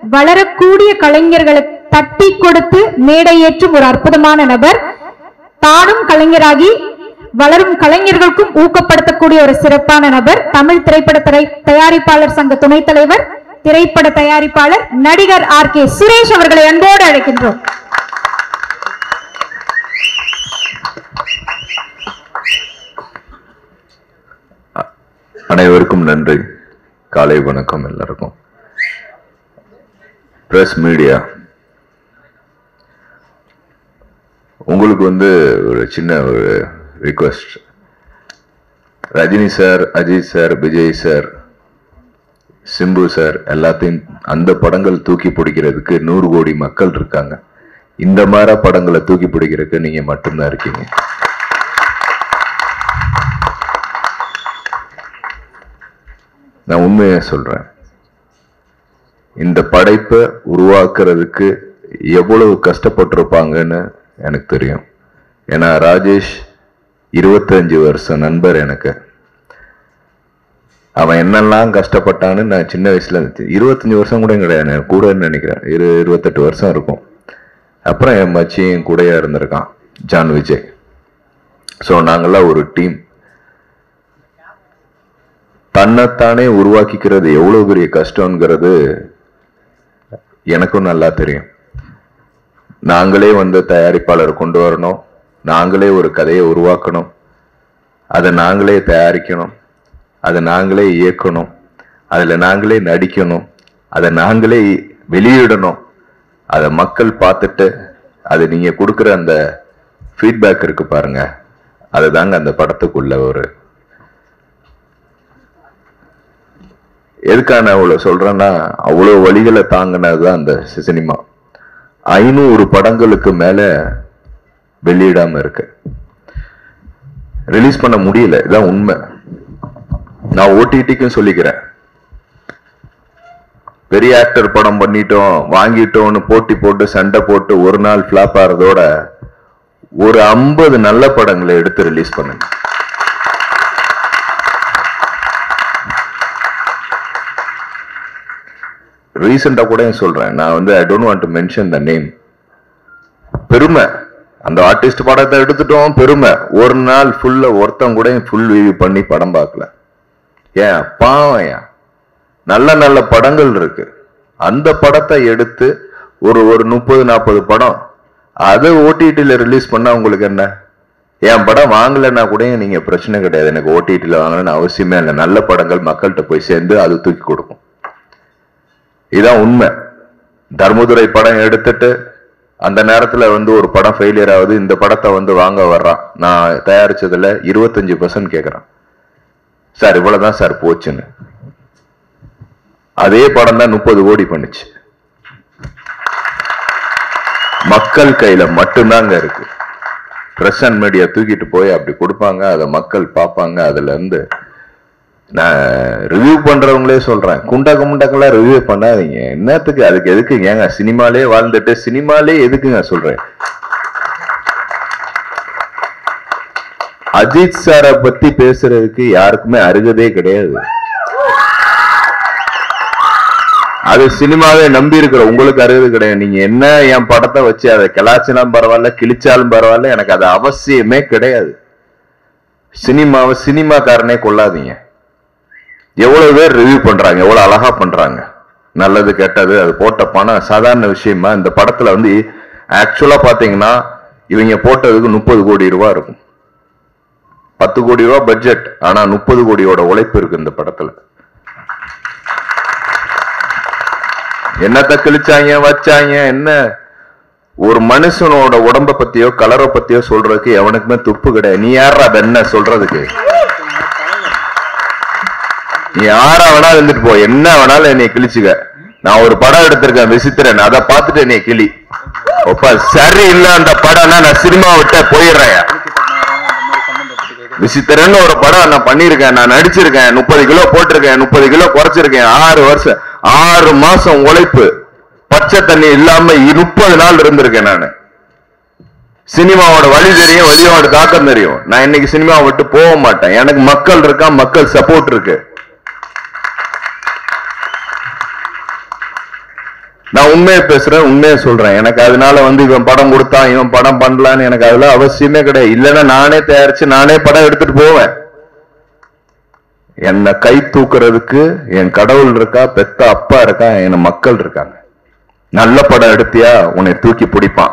வளரக்கூடிய கலைஞர்களை தட்டி கொடுத்து மேடையேற்றும் ஒரு அற்புதமான நபர் தானும் கலைஞராகி வளரும் கலைஞர்களுக்கும் ஊக்கப்படுத்தக்கூடிய ஒரு சிறப்பான நபர் தமிழ் திரைப்பட திரை- தயாரிப்பாளர் சங்க துணைத் தலைவர் திரைப்பட தயாரிப்பாளர் நடிகர் ஆர் கே சுரேஷ் அவர்களை அன்போடு அழைக்கின்றோம் அனைவருக்கும் நன்றி காலை வணக்கம் எல்லாருக்கும் பிரஸ் மீடியா உங்களுக்கு வந்து ஒரு சின்ன ஒரு request Rajini sir Ajith sir Vijay sir Simbu sir எல்லாத்தையும் அந்த படங்கள் தூக்கி பிடிக்கிறதுக்கு நூறு கோடி மக்கள் இருக்காங்க இந்த மாதிரி படங்களை தூக்கி பிடிக்கிறதுக்கு நீங்க மட்டும்தான் இருக்கீங்க நான் உண்மையை சொல்றேன் இந்த படைப்பை உருவாக்குறதுக்கு எவ்வளவு கஷ்டப்பட்டிருப்பாங்கன்னு எனக்கு தெரியும் ஏன்னா ராஜேஷ் இருபத்தஞ்சு வருஷம் நண்பர் எனக்கு அவன் என்னெல்லாம் கஷ்டப்பட்டான்னு நான் சின்ன வயசுல இருபத்தஞ்சு வருஷம் கூட கிடையாது நான் கூடன்னு நினைக்கிறேன் இரு இருபத்தெட்டு வருஷம் இருக்கும் அப்புறம் என் மச்சி என் கூடயே இருந்திருக்கான் ஜான் விஜய் ஸோ நாங்கெல்லாம் ஒரு டீம் தன்னைத்தானே உருவாக்கிக்கிறது எவ்வளவு பெரிய கஷ்டங்கிறது எனக்கும் நல்லா தெரியும் நாங்களே வந்து தயாரிப்பாளர் கொண்டு வரணும் நாங்களே ஒரு கதையை உருவாக்கணும் அதை நாங்களே தயாரிக்கணும் அதை நாங்களே இயக்கணும் அதில் நாங்களே நடிக்கணும் அதை நாங்களே வெளியிடணும் அதை மக்கள் பார்த்துட்டு அது நீங்கள் கொடுக்குற அந்த ஃபீட்பேக் இருக்கு பாருங்க அதுதாங்க அந்த படத்துக்குள்ள ஒரு எதுக்காக நான் அவ்வளவு சொல்றேன்னா அவ்வளவு வழிகளை தாங்கினதுதான் அந்த சினிமா ஐநூறு படங்களுக்கு மேல வெளியிடாம இருக்கு ரிலீஸ் பண்ண முடியல இதான் உண்மை நான் ஓடிடிக்கும் சொல்லிக்கிறேன் பெரிய ஆக்டர் படம் பண்ணிட்டோம் வாங்கிட்டோம்னு போட்டி போட்டு சண்டை போட்டு ஒரு நாள் ஃபிளாப் ஆறதோட ஒரு ஐம்பது நல்ல படங்களை எடுத்து ரிலீஸ் பண்ணுங்க ரீசெண்டா கூட சொல்றேன் நான் வந்து I don't want to mention the name பெருமை அந்த ஆர்டிஸ்ட் படத்தை எடுத்துட்டோம் பெருமை ஒரு நாள் ஃபுல்லா ஒருத்தன் கூட ஃபுல் வியூ பண்ணி படம் பார்க்கல ஏன் பாவம் ஏன் நல்ல நல்ல படங்கள் இருக்கு அந்த படத்தை எடுத்து ஒரு ஒரு முப்பது நாற்பது படம் அதை ஓடிடியில் ரிலீஸ் பண்ணா உங்களுக்கு என்ன என் படம் வாங்கலைன்னா கூட நீங்க பிரச்சனை கிடையாது எனக்கு ஓடிடியில் வாங்கணும்னு அவசியமே இல்லை நல்ல படங்கள் மக்கள்கிட்ட போய் சேர்ந்து அது தூக்கி கொடுக்கும் இதான் உண்மை தர்மதுரை படம் எடுத்துட்டு அந்த நேரத்துல வந்து ஒரு படம் ஃபெயிலியர் ஆகுது இந்த படத்தை வந்து வாங்க வர்றான் நான் தயாரிச்சதுல இருபத்தஞ்சு பர்சன்ட் கேட்கறான் சார் இவ்வளவுதான் சார் போச்சுன்னு அதே படம் தான் முப்பது கோடி பண்ணுச்சு மக்கள் கையில மட்டும்தாங்க இருக்கு பிரஸ் அண்ட் மீடியா தூக்கிட்டு போய் அப்படி கொடுப்பாங்க அதை மக்கள் பார்ப்பாங்க அதுல இருந்து நான் ரிவ்யூ பண்றவங்களே சொல்றேன் குண்டாக்க முண்டாக்கெல்லாம் ரிவ்யூ பண்ணாதீங்க என்னத்துக்கு அதுக்கு எதுக்கு ஏங்க சினிமாலே வாழ்ந்துட்டு சினிமாலே எதுக்குங்க சொல்றேன் அஜித் சாரை பத்தி பேசுறதுக்கு யாருக்குமே அருகதே கிடையாது அது சினிமாவே நம்பி இருக்கிற உங்களுக்கு அருகது கிடையாது நீங்க என்ன என் படத்தை வச்சு அதை கிளாச்சினாலும் பரவாயில்ல கிழிச்சாலும் பரவாயில்ல எனக்கு அது அவசியமே கிடையாது சினிமாவை சினிமாக்காரனே கொள்ளாதீங்க எவ்வளவு பேர் ரிவ்யூ பண்றாங்க எவ்வளவு அழகா பண்றாங்க நல்லது கெட்டது அது போட்ட பணம் சாதாரண விஷயமா இந்த படத்துல வந்து ஆக்சுவலா பாத்தீங்கன்னா இவங்க போட்டதுக்கு முப்பது கோடி ரூபாய் இருக்கும் பத்து கோடி ரூபாய் பட்ஜெட் ஆனா முப்பது கோடியோட உழைப்பு இருக்கு இந்த படத்துல என்னத்த கிழிச்சாங்க வச்சாங்க என்ன ஒரு மனுஷனோட உடம்ப பத்தியோ கலரை பத்தியோ சொல்றதுக்கு எவனுக்குமே துப்பு கிடையாது நீ யாரா அது என்ன சொல்றதுக்கு நீ யாரா வேணாலும் இருந்துட்டு போ என்ன வேணாலும் என்னை கிழிச்சுக்க நான் ஒரு படம் எடுத்திருக்கேன் விசித்திரன் அதை பார்த்துட்டு என்னை கிளி ஒப்ப சரி இல்ல அந்த படம்னா நான் சினிமா விட்ட போயிடுறேன் விசித்திரன் ஒரு படம் நான் பண்ணிருக்கேன் நான் நடிச்சிருக்கேன் முப்பது கிலோ போட்டிருக்கேன் முப்பது கிலோ குறைச்சிருக்கேன் ஆறு வருஷம் ஆறு மாசம் உழைப்பு பச்சை தண்ணி இல்லாம முப்பது நாள் இருந்திருக்கேன் நான் சினிமாவோட வழி தெரியும் வழியோட தாக்கம் தெரியும் நான் இன்னைக்கு சினிமாவை விட்டு போக மாட்டேன் எனக்கு மக்கள் இருக்கா மக்கள் சப்போர்ட் இருக்கு நான் உண்மையை பேசுறேன் உண்மையை சொல்றேன் எனக்கு அதனால வந்து இவன் படம் கொடுத்தான் இவன் படம் பண்ணலான்னு எனக்கு அதுல அவசியமே கிடையாது இல்லைன்னா நானே தயாரிச்சு நானே படம் எடுத்துட்டு போவேன் என்னை கை தூக்குறதுக்கு என் கடவுள் இருக்கா பெத்த அப்பா இருக்கா என் மக்கள் இருக்காங்க நல்ல படம் எடுத்தியா உன்னை தூக்கி பிடிப்பான்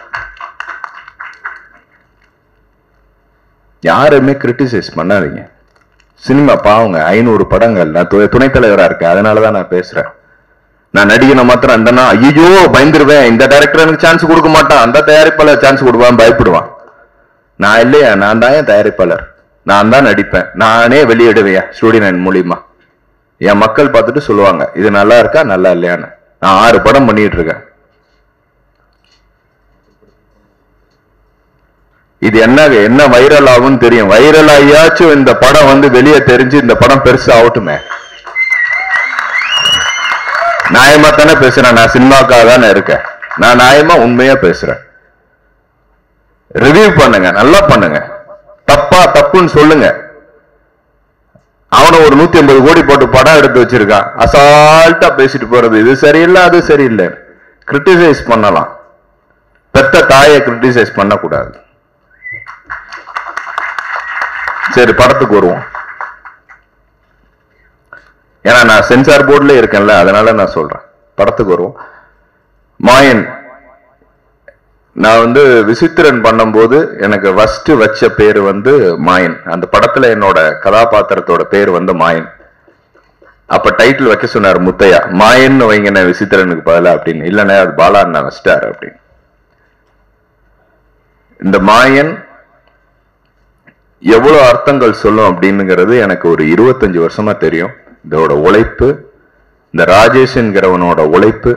யாருமே கிரிட்டிசைஸ் பண்ணாதீங்க சினிமா பாவங்க ஐநூறு படங்கள் நான் து- துணைத் தலைவரா இருக்கேன் அதனாலதான் நான் பேசுறேன் நான் நடிகனை மாத்திரம் அந்த ஐயோ பயந்துருவேன் இந்த டைரக்டர் எனக்கு சான்ஸ் கொடுக்க மாட்டான் அந்த தயாரிப்பாளர் சான்ஸ் கொடுப்பான் பயப்படுவான் நான் இல்லையா நான் தான் என் தயாரிப்பாளர் நான் தான் நடிப்பேன் நானே வெளியிடுவேன் ஸ்டூடியோ நைன் மூலியமா என் மக்கள் பார்த்துட்டு சொல்லுவாங்க இது நல்லா இருக்கா நல்லா இல்லையான்னு நான் ஆறு படம் பண்ணிட்டு இருக்கேன் இது என்ன என்ன வைரல் ஆகும்னு தெரியும் வைரல் ஆகியாச்சும் இந்த படம் வந்து வெளியே தெரிஞ்சு இந்த படம் பெருசா ஆகட்டுமே நியாயமா தானே பேசுறேன் நான் சினிமாக்காக தானே இருக்கேன் நான் நியாயமா உண்மையா பேசுறேன் ரிவ்யூ பண்ணுங்க நல்லா பண்ணுங்க தப்பா தப்புன்னு சொல்லுங்க அவனை ஒரு நூத்தி ஐம்பது கோடி போட்டு படம் எடுத்து வச்சிருக்கான் அசால்ட்டா பேசிட்டு போறது இது சரியில்லை அது சரியில்லை கிரிட்டிசைஸ் பண்ணலாம் பெத்த தாயை கிரிட்டிசைஸ் பண்ணக்கூடாது சரி படத்துக்கு வருவோம் ஏன்னா நான் சென்சார் போர்டுல இருக்கேன்ல அதனால நான் சொல்றேன் படத்துக்கு வருவோம் மாயன் நான் வந்து விசித்திரன் பண்ணும்போது எனக்கு ஃபர்ஸ்ட் வச்ச பேர் வந்து மாயன் அந்த படத்துல என்னோட கதாபாத்திரத்தோட பேர் வந்து மாயன் அப்ப டைட்டில் வைக்க சொன்னார் முத்தையா மாயன்னு வைங்கண்ணே விசித்திரனுக்கு பதிலா அப்படின்னு இல்லண்ணே அது பாலா அண்ணா வச்சிட்டாரு அப்படின்னு இந்த மாயன் எவ்வளவு அர்த்தங்கள் சொல்லும் அப்படின்னுங்கிறது எனக்கு ஒரு இருபத்தஞ்சு வருஷமா தெரியும் இதோட உழைப்பு இந்த ராஜேஷ்ங்கிறவனோட உழைப்பு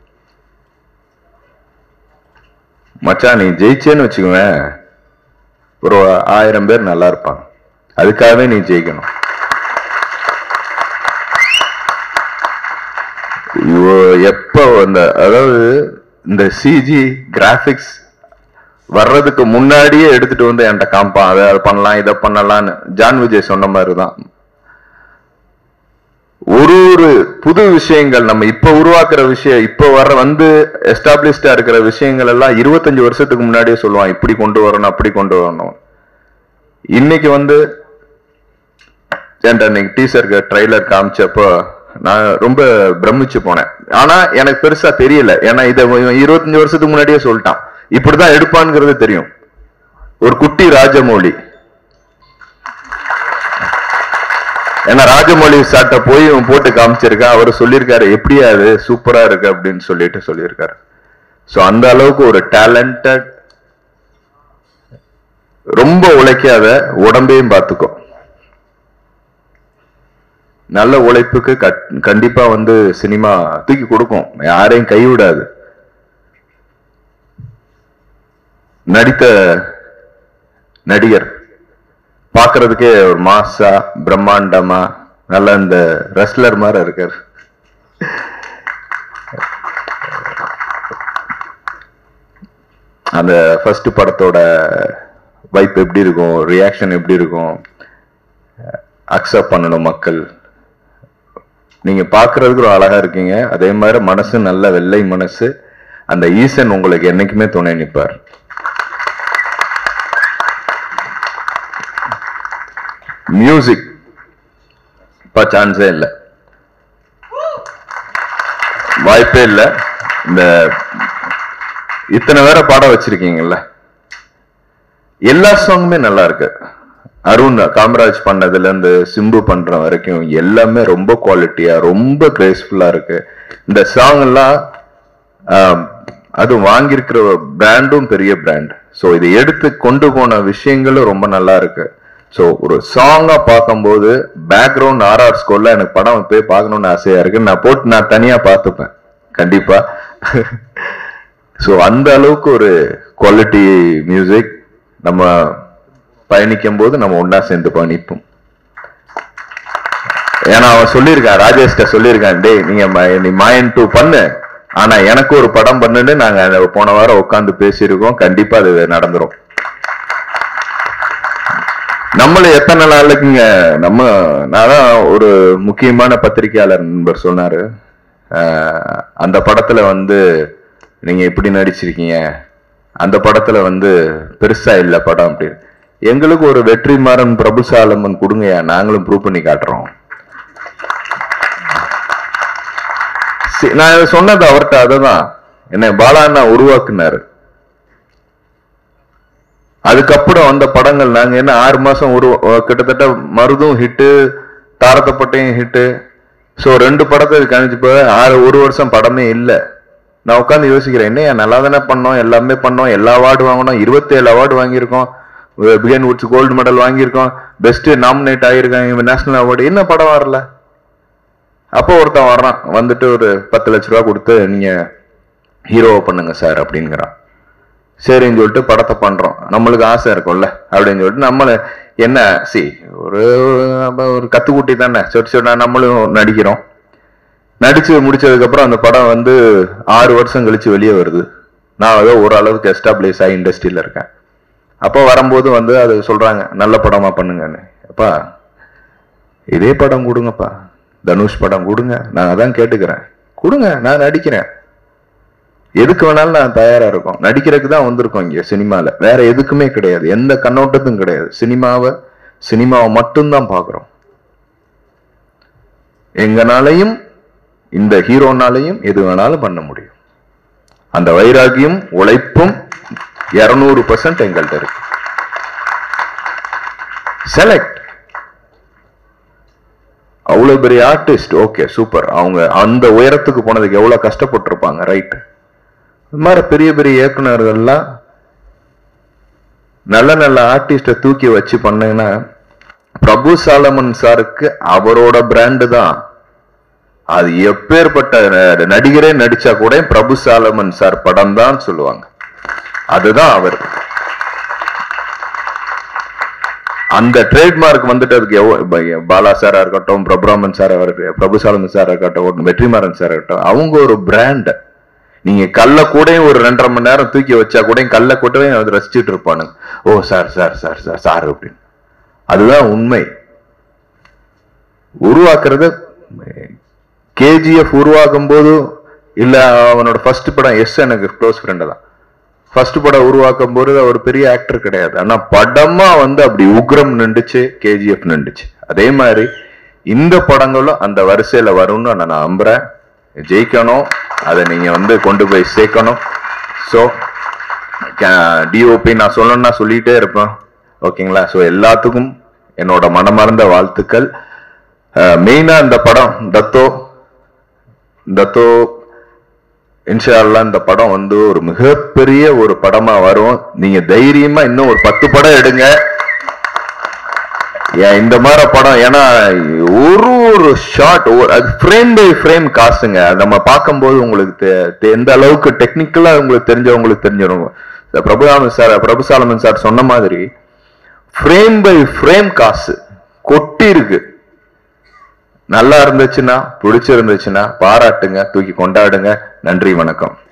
மச்சான் நீ ஜெயிச்சேன்னு வச்சுக்குவேன் ஒரு ஆயிரம் பேர் நல்லா இருப்பாங்க அதுக்காகவே நீ ஜெயிக்கணும் ஐயோ, எப்ப அந்த அதாவது இந்த சிஜி கிராபிக்ஸ் வர்றதுக்கு முன்னாடியே எடுத்துட்டு வந்து என்கிட்ட காமிப்பான் அதை அதை பண்ணலாம் இதை பண்ணலாம்னு ஜான் விஜய் சொன்ன மாதிரி தான் ஒரு ஒரு புது விஷயங்கள் நம்ம இப்ப உருவாக்குற விஷயம் இப்ப வர வந்து எஸ்டாப்ளிஷ்டா இருக்கிற விஷயங்கள் எல்லாம் இருபத்தஞ்சு வருஷத்துக்கு முன்னாடியே சொல்லுவான் இப்படி கொண்டு வரணும் அப்படி கொண்டு வரணும் இன்னைக்கு வந்து ஏன்டா இன்னைக்கு டீசருக்கு ட்ரைலர் காமிச்சப்போ நான் ரொம்ப பிரமிச்சு போனேன் ஆனா எனக்கு பெருசா தெரியல ஏன்னா இதை இவன் இருபத்தஞ்சு வருஷத்துக்கு முன்னாடியே சொல்லிட்டான் இப்படிதான் எடுப்பான்ங்கிறது தெரியும் ஒரு குட்டி ராஜமௌழி ஏன்னா ராஜமௌழி சாட்டை போய் இவன் போட்டு காமிச்சிருக்கான் அவர் சொல்லியிருக்காரு எப்படியா அது சூப்பரா இருக்கு அப்படின்னு சொல்லிட்டு சொல்லியிருக்காரு சோ அந்த அளவுக்கு ஒரு டேலண்டட் ரொம்ப உழைக்காத உடம்பையும் பார்த்துக்கோ நல்ல உழைப்புக்கு கட்- கண்டிப்பா வந்து சினிமா தூக்கி கொடுக்கும் யாரையும் கைவிடாது நடித்த நடிகர் பார்க்கிறதுக்கே ஒரு மாசா பிரம்மாண்டமா நல்ல இந்த ரெஸ்லர் மாதிரி இருக்கார் அந்த ஃபர்ஸ்ட் படத்தோட வைப் எப்படி இருக்கும் ரியாக்ஷன் எப்படி இருக்கும் அக்செப்ட் பண்ணணும் மக்கள் நீங்க பார்க்கிறதுக்கு ஒரு அழகா இருக்கீங்க அதே மாதிரி மனசு நல்ல வெள்ளை மனசு அந்த ஈசன் உங்களுக்கு என்னைக்குமே துணை நிற்பார் மியூசிக் இப்ப சான்ஸே இல்லை வாய்ப்பே இல்லை இந்த இத்தனை பேரை பாட வச்சிருக்கீங்கல்ல எல்லா சாங்குமே நல்லா இருக்கு அருண் காமராஜ் பண்ணதுல இருந்து சிம்பு பண்ற வரைக்கும் எல்லாமே ரொம்ப குவாலிட்டியா ரொம்ப கிரேஸ்ஃபுல்லா இருக்கு இந்த சாங் எல்லாம் ஆம், அது வாங்கியிருக்கிற பிராண்டும் பெரிய பிராண்ட் ஸோ இதை எடுத்து கொண்டு போன விஷயங்களும் ரொம்ப நல்லா இருக்கு ஸோ ஒரு சாங்கா பார்க்கும்போது பேக்ரவுண்ட் ஆர்ஆர் ஸ்கோர்ல எனக்கு படம் போய் பார்க்கணும்னு ஆசையா இருக்கு நான் போட்டு நான் தனியா பார்த்துப்பேன் கண்டிப்பா ஸோ அந்த அளவுக்கு ஒரு குவாலிட்டி மியூசிக் நம்ம பயணிக்கும் போது நம்ம ஒண்ணா சேர்ந்து பயணிப்போம் ஏன்னா அவன் சொல்லியிருக்கான் ராஜேஷ்ட சொல்லியிருக்கான் டேய் நீங்க ம- நீ மாயன் டூ பண்ணு ஆனா எனக்கு ஒரு படம் பண்ணுன்னு நாங்க அந்த போன வாரம் உட்காந்து பேசியிருக்கோம் கண்டிப்பா அது நடந்துரும் நம்மள எத்தனை நாளைக்குங்க நம்ம நான் தான் ஒரு முக்கியமான பத்திரிகையாளர் நண்பர் சொன்னாரு அஹ், அந்த படத்துல வந்து நீங்க இப்படி நடிச்சிருக்கீங்க அந்த படத்துல வந்து பெருசா இல்ல படம் அப்படின்னு எங்களுக்கு ஒரு வெற்றிமாறன் பிரபுசாலமன் கொடுங்கயா நாங்களும் ப்ரூவ் பண்ணி காட்டுறோம் சி- நான் இதை சொன்னது அவர்கிட்ட அதுதான் என்ன பாலா அண்ணா உருவாக்குனாரு அதுக்கப்புறம் வந்த படங்கள் நாங்க என்ன ஆறு மாசம் ஒரு கிட்டத்தட்ட மருதும் ஹிட்டு தாரத்தப்பட்டையும் ஹிட்டு சோ ரெண்டு படத்தை கணிச்சு போய் ஆறு ஒரு வருஷம் படமே இல்ல நான் உட்காந்து யோசிக்கிறேன் என்னையா நல்லா தானே பண்ணோம் எல்லாமே பண்ணோம் எல்லா அவார்டு வாங்கினோம் இருபத்தேழு அவார்டு வாங்கியிருக்கோம் பிகன் உட்ஸ் கோல்டு மெடல் வாங்கியிருக்கோம் பெஸ்ட் நாமினேட் ஆகியிருக்காங்க நேஷனல் அவார்டு என்ன படம் வரல அப்போ ஒருத்தன் வர்றான் வந்துட்டு ஒரு பத்து லட்ச ரூபா கொடுத்து நீங்க ஹீரோவை பண்ணுங்க சார் அப்படிங்கிறான் சரின்னு சொல்லிட்டு படத்தை பண்றோம் நம்மளுக்கு ஆசை இருக்கும்ல அப்படின்னு சொல்லிட்டு நம்மள என்ன சி ஒரு நம்ம ஒரு கத்துக்குட்டி தானே சொட்டு சொன்னா நம்மளும் நடிக்கிறோம் நடிச்சு முடிச்சதுக்கு அப்புறம் அந்த படம் வந்து ஆறு வருஷம் கழிச்சு வெளியே வருது நான் ஏதோ ஓரளவுக்கு எஸ்டாப்ளிஷ் ஆகி இண்டஸ்ட்ரியில இருக்கேன் அப்போ வரும்போது வந்து அது சொல்றாங்க நல்ல படமா பண்ணுங்கன்னு அப்பா இதே படம் கொடுங்கப்பா தனுஷ் படம் கொடுங்க நான் அதான் கேட்டுக்கிறேன் கொடுங்க நான் நடிக்கிறேன் எதுக்கு வேணாலும் நான் தயாரா இருக்கோம் நடிக்கிறதுக்கு தான் வந்திருக்கோம் இங்க சினிமால வேற எதுக்குமே கிடையாது எந்த கண்ணோட்டத்தும் கிடையாது சினிமாவை சினிமாவை மட்டும்தான் பாக்குறோம் எங்கனாலையும் இந்த ஹீரோனாலையும் எது வேணாலும் பண்ண முடியும் அந்த வைராகியம் உழைப்பும் இருநூறு பர்சன்ட் எங்கள்கிட்ட இருக்கு செலக்ட் அவ்வளவு பெரிய ஆர்டிஸ்ட் ஓகே சூப்பர் அவங்க அந்த உயரத்துக்கு போனதுக்கு எவ்வளவு கஷ்டப்பட்டிருப்பாங்க ரைட் இந்த மாதிரி பெரிய பெரிய இயக்குனர்கள்லாம் நல்ல நல்ல ஆர்டிஸ்ட தூக்கி வச்சு பண்ணீங்கன்னா பிரபு சாலமன் சாருக்கு அவரோட பிராண்டு தான் அது எப்பேற்பட்ட ந- நடிகரே நடிச்சா கூட பிரபு சாலமன் சார் படம் தான் சொல்லுவாங்க அதுதான் அவர் அந்த ட்ரேட்மார்க் வந்துட்டு அதுக்கு எவ்வளவு ப- பாலா சாரா இருக்கட்டும் பிரபுராமன் சாரா இருக்கட்டும் பிரபு சாலமன் சாரா இருக்கட்டும் வெற்றிமாறன் சாரா இருக்கட்டும் அவங்க ஒரு பிராண்ட் நீங்க கல்ல கூட ஒரு ரெண்டரை மணி நேரம் தூக்கி வச்சா கூட கல்ல கூட்டவே அதை ரசிச்சுட்டு இருப்பானுங்க ஓ sir sir sir sir sir அப்படின்னு அதுதான் உண்மை உருவாக்குறது கேஜிஎஃப் உருவாக்கும் போது இல்ல அவனோட ஃபர்ஸ்ட் படம் எஸ் எனக்கு க்ளோஸ் ஃப்ரெண்டு தான் ஃபர்ஸ்ட் படம் உருவாக்கும் போது அவர் பெரிய ஆக்டர் கிடையாது ஆனா படமா வந்து அப்படி உக்ரம் நின்றுச்சு கேஜிஎஃப் நின்றுச்சு அதே மாதிரி இந்த படங்களும் அந்த வரிசையில வரும்னு நான் நம்புறேன் ஜெயிக்கணும் அதை நீங்க வந்து கொண்டு போய் சேர்க்கணும் ஸோ டிஓபி நான் சொல்லணும்னா சொல்லிட்டே இருப்பேன் ஓகேங்களா ஸோ எல்லாத்துக்கும் என்னோட மனமார்ந்த வாழ்த்துக்கள் மெயினா இந்த படம் தத்தோ தத்தோ இன்ஷா அல்லாஹ் இந்த படம் வந்து ஒரு மிகப்பெரிய ஒரு படமா வரும் நீங்க தைரியமா இன்னும் ஒரு பத்து படம் எடுங்க ஏன் இந்த மாதிரி படம் ஏன்னா ஒரு ஒரு ஷாட் அது ஃப்ரேம் பை ஃப்ரேம் காசுங்க அது நம்ம பார்க்கும்போது உங்களுக்கு தெ- தெ- எந்த அளவுக்கு டெக்னிக்கலா உங்களுக்கு தெரிஞ்சவங்களுக்கு தெரிஞ்சிடும் பிரபுசாலமன் சார் பிரபுசாலமன் சார் சொன்ன மாதிரி ஃப்ரேம் பை ஃப்ரேம் காசு கொட்டி இருக்கு நல்லா இருந்துச்சுன்னா பிடிச்சிருந்துச்சுன்னா பாராட்டுங்க தூக்கி கொண்டாடுங்க நன்றி வணக்கம்